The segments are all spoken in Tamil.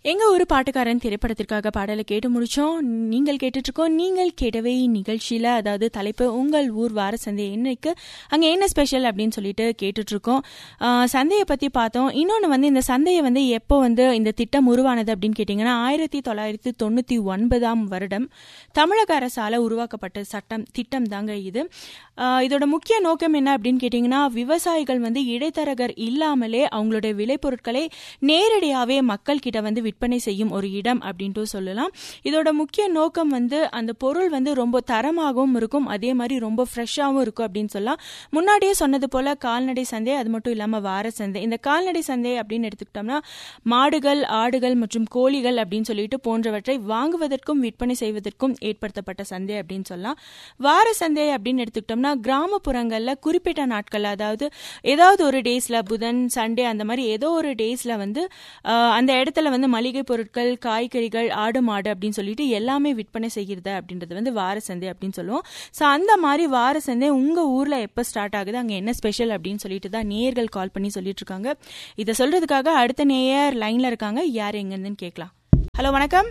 எங்க ஒரு பாட்டுக்காரன் திரைப்படத்திற்காக பாடலை கேட்டு முடிச்சோம் நீங்கள் கேட்டுட்டு இருக்கோம் நீங்கள் கேட்டவை நிகழ்ச்சியில அதாவது தலைப்பு உங்கள் ஊர் வார சந்தை என்னைக்கு அங்க என்ன ஸ்பெஷல் அப்படின்னு சொல்லிட்டு கேட்டுட்டு இருக்கோம் ஆஹ், சந்தையை பத்தி பார்த்தோம் இன்னொன்னு வந்து இந்த சந்தையை வந்து எப்போ வந்து இந்த திட்டம் உருவானது அப்படின்னு கேட்டீங்கன்னா ஆயிரத்தி தொள்ளாயிரத்தி தொண்ணூத்தி ஒன்பதாம் வருடம் தமிழக அரசால உருவாக்கப்பட்ட சட்டம் திட்டம் தாங்க இது ஆஹ், இதோட முக்கிய நோக்கம் என்ன அப்படின்னு கேட்டீங்கன்னா விவசாயிகள் வந்து இடைத்தரகர் இல்லாமலே அவங்களுடைய விளைபொருட்களை நேரடியாவே மக்கள் கிட்ட வந்து விற்பனை செய்யும் ஒரு இடம் அப்படின்ட்டு சொல்லலாம் இதோட முக்கிய நோக்கம் வந்து அந்த பொருள் வந்து ரொம்ப தரமாகவும் இருக்கும் அதே மாதிரி ரொம்ப ஃப்ரெஷ்ஷாகவும் இருக்கும் அப்படின்னு சொல்லலாம் முன்னாடியே சொன்னது போல கால்நடை சந்தை அது மட்டும் இல்லாம வார சந்தை இந்த கால்நடை சந்தை அப்படின்னு எடுத்துக்கிட்டோம்னா மாடுகள் ஆடுகள் மற்றும் கோழிகள் அப்படின்னு சொல்லிட்டு போன்றவற்றை வாங்குவதற்கும் விற்பனை செய்வதற்கும் ஏற்படுத்தப்பட்ட சந்தை அப்படின்னு சொல்லலாம் வார சந்தை அப்படின்னு எடுத்துக்கிட்டோம்னா கிராமப்புறங்கள்ல குறிப்பிட்ட நாட்கள் அதாவது ஏதாவது ஒரு டேஸ்ல புதன் சண்டே அந்த மாதிரி ஏதோ ஒரு டேஸ்ல வந்து ஆஹ், அந்த இடத்துல வந்து மளிகை பொருட்கள் காய்கறிகள் ஆடு மாடு அப்படின்னு சொல்லிட்டு எல்லாமே விற்பனை செய்கிறது அப்படின்றது வந்து வார சந்தை அப்படின்னு சொல்லுவோம் ஸோ அந்த மாதிரி வார சந்தை உங்க ஊர்ல எப்போ ஸ்டார்ட் ஆகுது அங்க என்ன ஸ்பெஷல் அப்படின்னு சொல்லிட்டு தான் நேயர்கள் கால் பண்ணி சொல்லிட்டு இருக்காங்க இதை சொல்றதுக்காக அடுத்த நேயர் லைன்ல இருக்காங்க யார் எங்கன்னு கேட்கலாம் ஹலோ வணக்கம்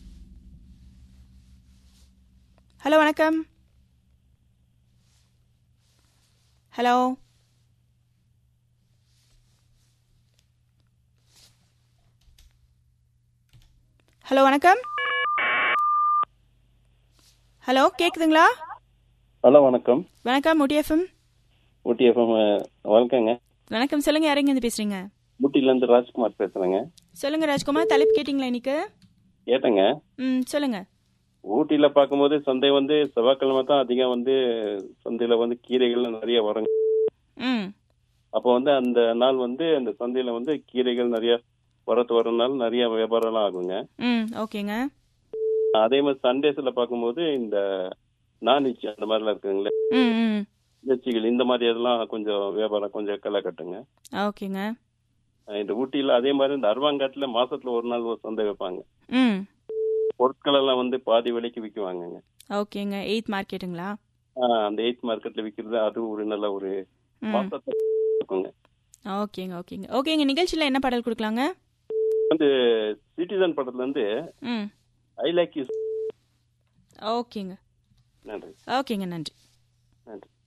ஹலோ வணக்கம் ஹலோ ஹலோ வணக்கம் ஹலோ கேக்குதுங்களா ஹலோ வணக்கம் வணக்கம் முடி எஃப்எம் ஊட்டி எஃப்எம் வணக்கங்க வணக்கம் சொல்லுங்க யாருங்க இருந்து பேசுறீங்க ஊட்டிலேருந்து ராஜ்குமார் பேசுகிறேங்க சொல்லுங்க ராஜ்குமார் தலைப்பு கேட்டிங்களா இன்னைக்கு கேட்டேங்க ம் சொல்லுங்க ஊட்டியில் பார்க்கும்போது சந்தை வந்து செவ்வாய்க்கிழமை தான் அதிகம் வந்து சந்தையில் வந்து கீரைகள் நிறைய வருங்க ம் அப்போ வந்து அந்த நாள் வந்து அந்த சந்தையில் வந்து கீரைகள் நிறைய வரத்து வரனால நிறைய வியாபாரம்லாம் ஆகுங்க ம் ஓகேங்க அதே மாதிரி சண்டேஸில் பார்க்கும்போது இந்த நான்வெஜ் அந்த மாதிரிலாம் இருக்குங்களே ம் ம் இறைச்சிகள் இந்த மாதிரி இதெல்லாம் கொஞ்சம் வியாபாரம் கொஞ்சம் களை கட்டுங்க ஓகேங்க இந்த ஊட்டியில் அதே மாதிரி இந்த அருவாங்காட்டில் மாசத்துல ஒரு நாள் ஒரு சந்தை வைப்பாங்க ம் பொருட்கள் எல்லாம் வந்து பாதி விலைக்கு விற்குவாங்கங்க ஓகேங்க எயித் மார்க்கெட்டுங்களா ஆஹ் அந்த எயித் மார்க்கெட்ல விக்கிறது அது ஒரு நல்ல ஒரு ம் மாசத்துல இருக்குங்க ஓகேங்க ஓகேங்க ஓகேங்க நிகழ்ச்சியில் என்ன பாடல் கொடுக்கலாங்க வந்து சிட்டிசன் படத்துல இருந்து ம் ஐ லைக் யூ ஓகேங்க நன்றி ஓகேங்க நன்றி நன்றி